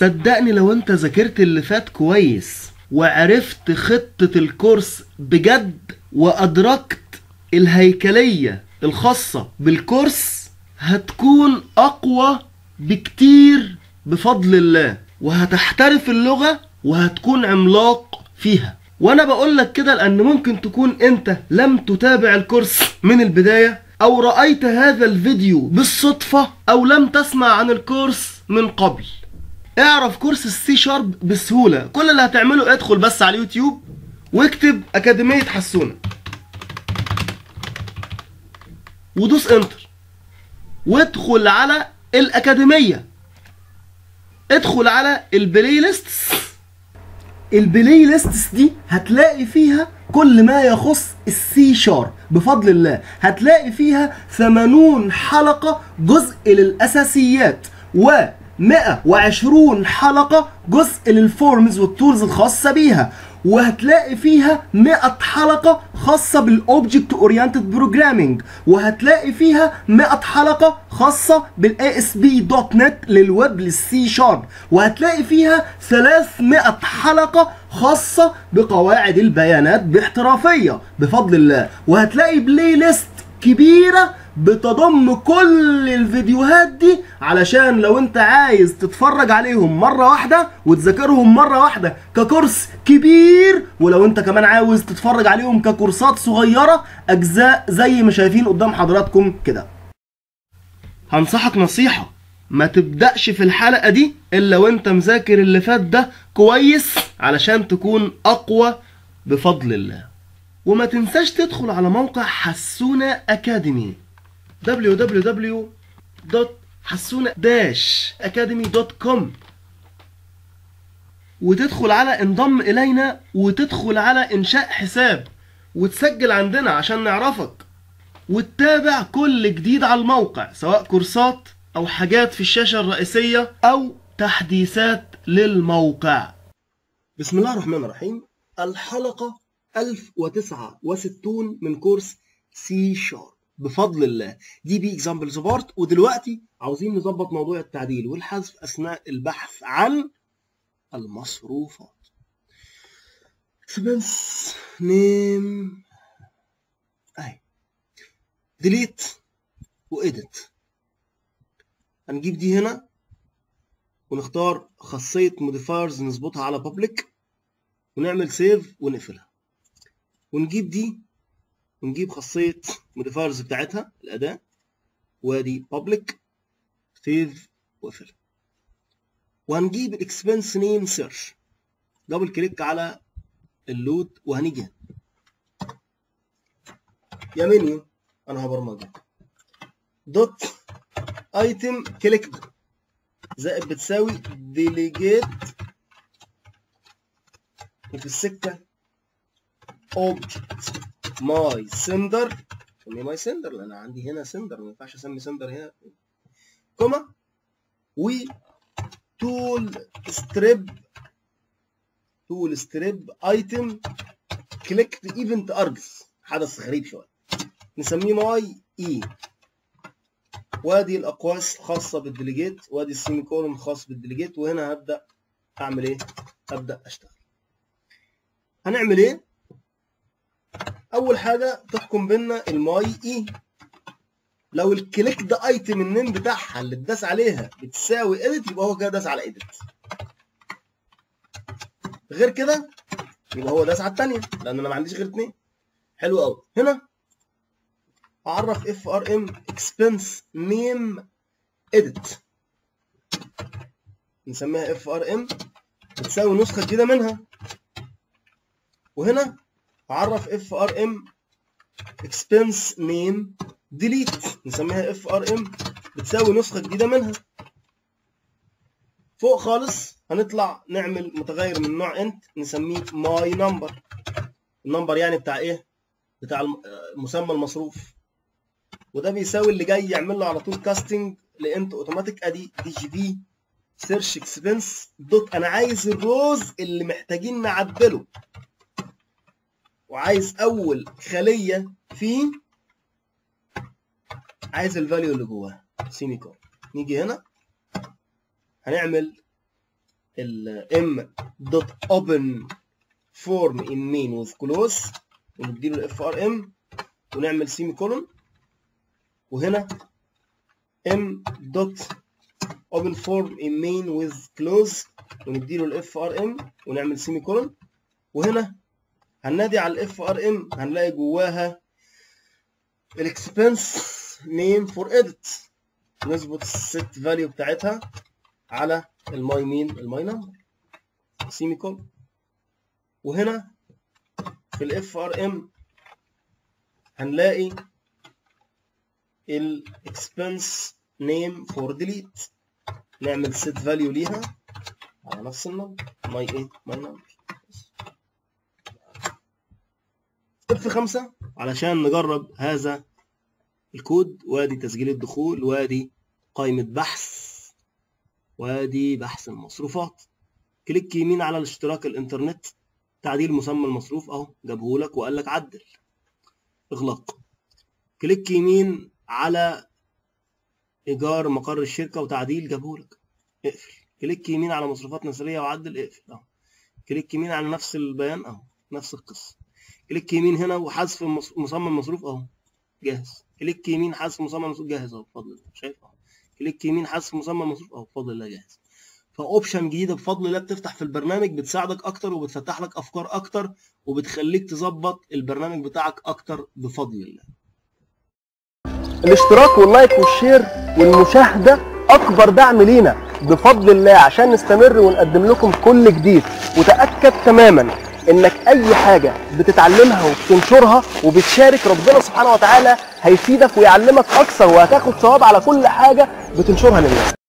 صدقني لو انت ذاكرت اللي فات كويس وعرفت خطة الكورس بجد وأدركت الهيكلية الخاصة بالكورس هتكون أقوى بكتير بفضل الله وهتحترف اللغة وهتكون عملاق فيها وانا بقول لك كده لان ممكن تكون انت لم تتابع الكورس من البداية او رأيت هذا الفيديو بالصدفة او لم تسمع عن الكورس من قبل اعرف كورس السي شارب بسهولة كل اللي هتعمله ادخل بس على اليوتيوب واكتب اكاديمية حسونة ودوس انتر وادخل على الاكاديمية ادخل على البلاي ليستس البلاي ليستس دي هتلاقي فيها كل ما يخص السي شارب بفضل الله هتلاقي فيها 80 حلقة جزء للأساسيات و 120 حلقة جزء للفورمز والتولز الخاصة بيها وهتلاقي فيها 100 حلقة خاصة بالاوبجكت اورينتد بروجرامينج وهتلاقي فيها 100 حلقة خاصة بالاي اس بي دوت نت للويب للسي شارب وهتلاقي فيها 300 حلقة خاصة بقواعد البيانات باحترافية بفضل الله وهتلاقي بلاي ليست كبيرة بتضم كل الفيديوهات دي علشان لو انت عايز تتفرج عليهم مرة واحدة وتذاكرهم مرة واحدة ككورس كبير ولو انت كمان عاوز تتفرج عليهم ككورسات صغيرة اجزاء زي ما شايفين قدام حضراتكم كده هنصحك نصيحة ما تبدأش في الحلقة دي الا وانت مذاكر اللي فات ده كويس علشان تكون اقوى بفضل الله وما تنساش تدخل على موقع حسونة أكاديمي www.حسونة-academy.com وتدخل على انضم إلينا وتدخل على إنشاء حساب وتسجل عندنا عشان نعرفك وتتابع كل جديد على الموقع سواء كورسات أو حاجات في الشاشة الرئيسية أو تحديثات للموقع بسم الله الرحمن الرحيم الحلقة 1069 من كورس سي شارب بفضل الله دي بي اكزامبلز بارت ودلوقتي عاوزين نظبط موضوع التعديل والحذف اثناء البحث عن المصروفات expense نيم اهي ديليت وإيديت هنجيب دي هنا ونختار خاصية موديفايرز نظبطها على بابليك ونعمل سيف ونقفلها ونجيب دي ونجيب خاصية موديفايرز بتاعتها الأداة وادي public سيف واقفلها وهنجيب الاكسبنس نيم سيرش دبل كليك على اللود وهنيجي هنا يا منيو انا هبرمجها دوت ايتم كليكد زائد بتساوي ديليجيت وفي السكه object my sender سمي my sender لان انا عندي هنا sender ما ينفعش اسمي sender هنا كوما و tool strip tool strip item clicked event args حدث غريب شويه نسميه ماي اي وادي الاقواس خاصه بالديليجيت وادي السيمي كولون خاص بالديليجيت وهنا هبدا اعمل ايه هبدا اشتغل هنعمل ايه اول حاجه تحكم بينا الماي اي لو الكليك ده ايتم النيم بتاعها اللي اتداس عليها بتساوي اديت يبقى هو كده داس على اديت غير كده يبقى هو داس على الثانيه لان انا ما عنديش غير اتنين حلو قوي هنا اعرف اف ار ام اكسبنس نيم اديت نسميها اف ار ام بتساوي نسخه جديده منها وهنا اعرف اف ار ام اكسبنس نيم ديليت نسميها اف ار ام بتساوي نسخه جديده منها فوق خالص هنطلع نعمل متغير من نوع انت نسميه ماي نمبر النمبر يعني بتاع ايه بتاع مسمى المصروف وده بيساوي اللي جاي يعمل له على طول كاستنج لانت اوتوماتيك ادي دي جي في سيرش اكسبنس دوت انا عايز الروز اللي محتاجين نعدله وعايز اول خليه فيه عايز الفاليو اللي جواها سيمي كون نيجي هنا هنعمل ال m dot open form in main with close ونديله ال frm ونعمل سيمي كولون وهنا m dot open form in main with close ونديله ال frm ونعمل سيمي كولون وهنا هننادي على الاف ار ام هنلاقي جواها الاكسبنس نيم فور اديت نظبط الست فاليو بتاعتها على الماي مين الماي نمبر سيمي كول وهنا في الاف ار ام هنلاقي الاكسبنس نيم فور ديليت نعمل set فاليو ليها على نفس النمبر ماي ايه ماي نمبر ستيب خمسة علشان نجرب هذا الكود وادي تسجيل الدخول وادي قائمة بحث وادي بحث المصروفات كليك يمين على الاشتراك الانترنت تعديل مسمى المصروف اهو جابهولك وقال لك عدل اغلاق كليك يمين على ايجار مقر الشركه وتعديل جابهولك اقفل كليك يمين على مصروفات نسريه وعدل اقفل اهو كليك يمين على نفس البيان اهو نفس القصه كليك يمين هنا وحذف المص- مسمى المصروف اهو جاهز كليك يمين حذف مسمى المصروف جاهز اهو بفضل الله شايف اهو كليك يمين حذف مسمى المصروف اهو بفضل الله جاهز فاوبشن جديده بفضل الله بتفتح في البرنامج بتساعدك اكتر وبتفتح لك افكار اكتر وبتخليك تظبط البرنامج بتاعك اكتر بفضل الله الاشتراك واللايك والشير والمشاهدة أكبر دعم لينا بفضل الله عشان نستمر ونقدم لكم كل جديد وتأكد تماما إنك أي حاجة بتتعلمها وبتنشرها وبتشارك ربنا سبحانه وتعالى هيفيدك ويعلمك أكثر وهتاخد ثواب على كل حاجة بتنشرها للناس